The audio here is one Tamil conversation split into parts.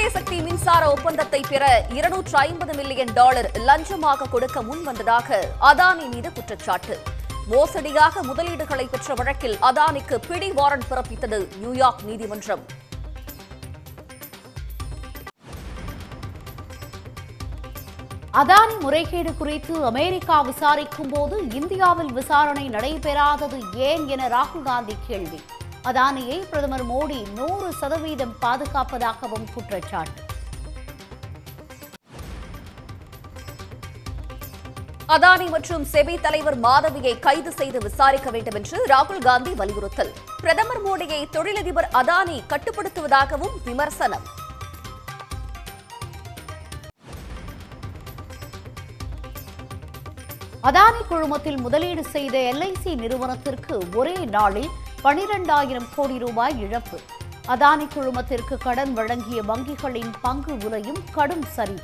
சூரியசக்தி மின்சார ஒப்பந்தத்தை பெற இருநூற்று ஐம்பது மில்லியன் டாலர் லஞ்சமாக கொடுக்க முன் வந்ததாக அதானி மீது குற்றச்சாட்டு மோசடியாக முதலீடுகளை பெற்ற வழக்கில் அதானிக்கு பிடி வாரண்ட் பிறப்பித்தது நியூயார்க் நீதிமன்றம் அதானி முறைகேடு குறித்து அமெரிக்கா விசாரிக்கும் போது இந்தியாவில் விசாரணை நடைபெறாதது ஏன் என ராகுல் காந்தி கேள்வி அதானியை பிரதமர் மோடி நூறு சதவீதம் பாதுகாப்பதாகவும் குற்றச்சாட்டு அதானி மற்றும் செபி தலைவர் மாதவியை கைது செய்து விசாரிக்க வேண்டும் என்று ராகுல் காந்தி வலியுறுத்தல் பிரதமர் மோடியை தொழிலதிபர் அதானி கட்டுப்படுத்துவதாகவும் விமர்சனம் அதானி குழுமத்தில் முதலீடு செய்த எல்ஐசி நிறுவனத்திற்கு ஒரே நாளில் பனிரெண்டாயிரம் கோடி ரூபாய் இழப்பு அதானி குழுமத்திற்கு கடன் வழங்கிய வங்கிகளின் பங்கு விலையும் கடும் சரிவு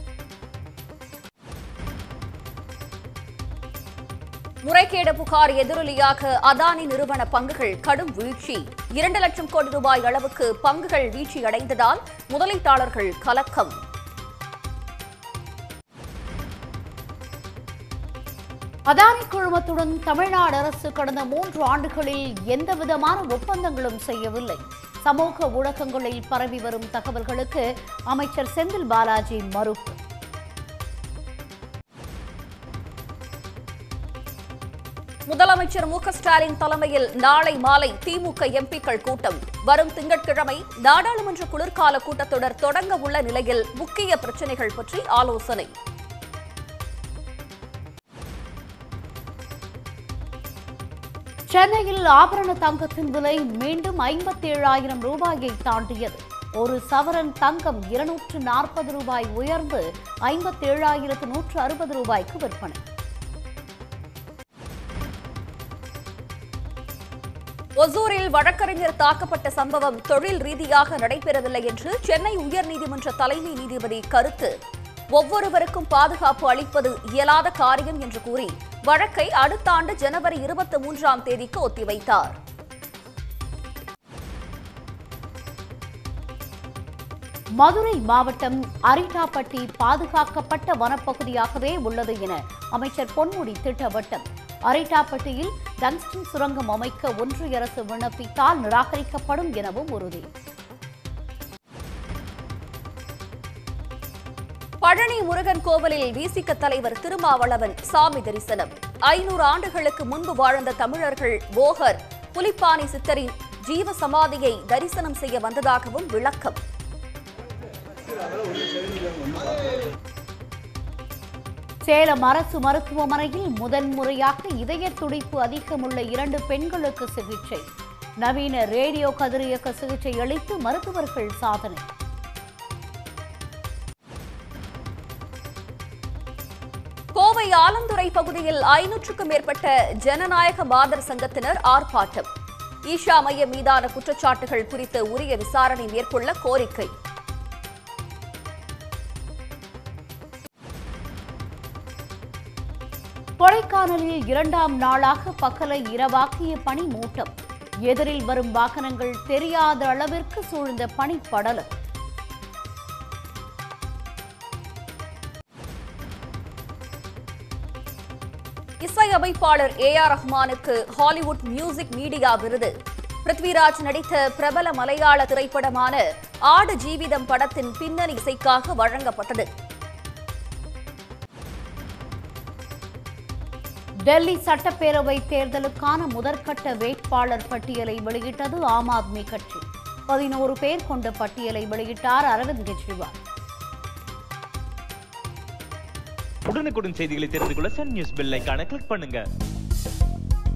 முறைகேடு புகார் எதிரொலியாக அதானி நிறுவன பங்குகள் கடும் வீழ்ச்சி இரண்டு லட்சம் கோடி ரூபாய் அளவுக்கு பங்குகள் வீழ்ச்சியடைந்ததால் முதலீட்டாளர்கள் கலக்கம் அதானி குழுமத்துடன் தமிழ்நாடு அரசு கடந்த மூன்று ஆண்டுகளில் எந்தவிதமான ஒப்பந்தங்களும் செய்யவில்லை சமூக ஊடகங்களில் பரவி வரும் தகவல்களுக்கு அமைச்சர் செந்தில் பாலாஜி மறுப்பு முதலமைச்சர் மு க ஸ்டாலின் தலைமையில் நாளை மாலை திமுக எம்பிக்கள் கூட்டம் வரும் திங்கட்கிழமை நாடாளுமன்ற குளிர்கால கூட்டத்தொடர் தொடங்க உள்ள நிலையில் முக்கிய பிரச்சினைகள் பற்றி ஆலோசனை சென்னையில் ஆபரண தங்கத்தின் விலை மீண்டும் ஐம்பத்தி ஏழாயிரம் ரூபாயை தாண்டியது ஒரு சவரன் தங்கம் இருநூற்று நாற்பது ரூபாய் உயர்ந்து ஐம்பத்தி ஏழாயிரத்து நூற்று அறுபது ரூபாய்க்கு விற்பனை ஒசூரில் வழக்கறிஞர் தாக்கப்பட்ட சம்பவம் தொழில் ரீதியாக நடைபெறவில்லை என்று சென்னை உயர்நீதிமன்ற தலைமை நீதிபதி கருத்து ஒவ்வொருவருக்கும் பாதுகாப்பு அளிப்பது இயலாத காரியம் என்று கூறி வழக்கை அடுத்த ஆண்டு ஜனவரி இருபத்தி மூன்றாம் தேதிக்கு ஒத்திவைத்தார் மதுரை மாவட்டம் அரிட்டாப்பட்டி பாதுகாக்கப்பட்ட வனப்பகுதியாகவே உள்ளது என அமைச்சர் பொன்முடி திட்டவட்டம் அரிட்டாப்பட்டியில் டங்ஸ்டன் சுரங்கம் அமைக்க ஒன்றிய அரசு விண்ணப்பித்தால் நிராகரிக்கப்படும் எனவும் உறுதி பழனி முருகன் கோவிலில் விசிக தலைவர் திருமாவளவன் சாமி தரிசனம் ஐநூறு ஆண்டுகளுக்கு முன்பு வாழ்ந்த தமிழர்கள் போகர் புலிப்பாணி சித்தரின் ஜீவ சமாதியை தரிசனம் செய்ய வந்ததாகவும் விளக்கம் சேலம் அரசு மருத்துவமனையில் முதன்முறையாக இதய துடிப்பு அதிகமுள்ள இரண்டு பெண்களுக்கு சிகிச்சை நவீன ரேடியோ கதிரியக்க சிகிச்சை அளித்து மருத்துவர்கள் சாதனை கோவை ஆலந்துறை பகுதியில் ஐநூற்றுக்கும் மேற்பட்ட ஜனநாயக மாதர் சங்கத்தினர் ஆர்ப்பாட்டம் ஈஷா மையம் மீதான குற்றச்சாட்டுகள் குறித்து உரிய விசாரணை மேற்கொள்ள கோரிக்கை கொடைக்கானலில் இரண்டாம் நாளாக பகலை இரவாக்கிய பனி மூட்டம் எதிரில் வரும் வாகனங்கள் தெரியாத அளவிற்கு சூழ்ந்த பனிப்படலம் இசையமைப்பாளர் ஏ ஆர் ரஹ்மானுக்கு ஹாலிவுட் மியூசிக் மீடியா விருது பிருத்விராஜ் நடித்த பிரபல மலையாள திரைப்படமான ஆடு ஜீவிதம் படத்தின் பின்னணி இசைக்காக வழங்கப்பட்டது டெல்லி சட்டப்பேரவை தேர்தலுக்கான முதற்கட்ட வேட்பாளர் பட்டியலை வெளியிட்டது ஆம் ஆத்மி கட்சி பதினோரு பேர் கொண்ட பட்டியலை வெளியிட்டார் அரவிந்த் கெஜ்ரிவால் உடனுக்குடன் செய்திகளை தெரிந்து கொள்ள சன் நியூஸ் பெல் ஐகானை கிளிக் பண்ணுங்க